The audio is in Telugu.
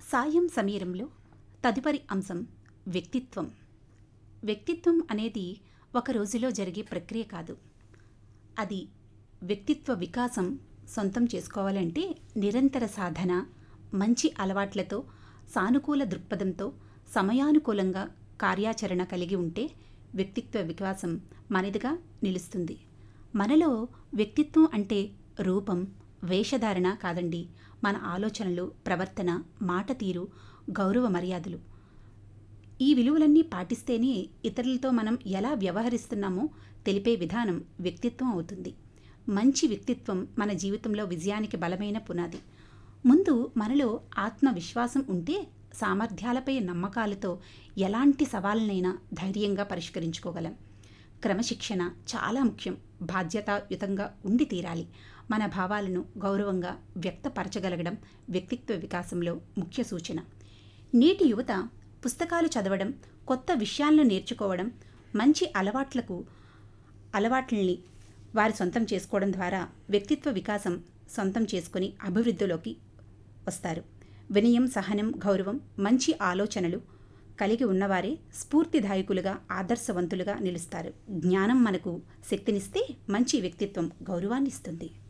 సాయం సమీరంలో తదుపరి అంశం వ్యక్తిత్వం వ్యక్తిత్వం అనేది ఒక రోజులో జరిగే ప్రక్రియ కాదు అది వ్యక్తిత్వ వికాసం సొంతం చేసుకోవాలంటే నిరంతర సాధన మంచి అలవాట్లతో సానుకూల దృక్పథంతో సమయానుకూలంగా కార్యాచరణ కలిగి ఉంటే వ్యక్తిత్వ వికాసం మనదిగా నిలుస్తుంది మనలో వ్యక్తిత్వం అంటే రూపం వేషధారణ కాదండి మన ఆలోచనలు ప్రవర్తన మాట తీరు గౌరవ మర్యాదలు ఈ విలువలన్నీ పాటిస్తేనే ఇతరులతో మనం ఎలా వ్యవహరిస్తున్నామో తెలిపే విధానం వ్యక్తిత్వం అవుతుంది మంచి వ్యక్తిత్వం మన జీవితంలో విజయానికి బలమైన పునాది ముందు మనలో ఆత్మవిశ్వాసం ఉంటే సామర్థ్యాలపై నమ్మకాలతో ఎలాంటి సవాళ్ళనైనా ధైర్యంగా పరిష్కరించుకోగలం క్రమశిక్షణ చాలా ముఖ్యం బాధ్యతాయుతంగా ఉండి తీరాలి మన భావాలను గౌరవంగా వ్యక్తపరచగలగడం వ్యక్తిత్వ వికాసంలో ముఖ్య సూచన నేటి యువత పుస్తకాలు చదవడం కొత్త విషయాలను నేర్చుకోవడం మంచి అలవాట్లకు అలవాట్లని వారి సొంతం చేసుకోవడం ద్వారా వ్యక్తిత్వ వికాసం సొంతం చేసుకుని అభివృద్ధిలోకి వస్తారు వినయం సహనం గౌరవం మంచి ఆలోచనలు కలిగి ఉన్నవారే స్ఫూర్తిదాయకులుగా ఆదర్శవంతులుగా నిలుస్తారు జ్ఞానం మనకు శక్తినిస్తే మంచి వ్యక్తిత్వం గౌరవాన్ని ఇస్తుంది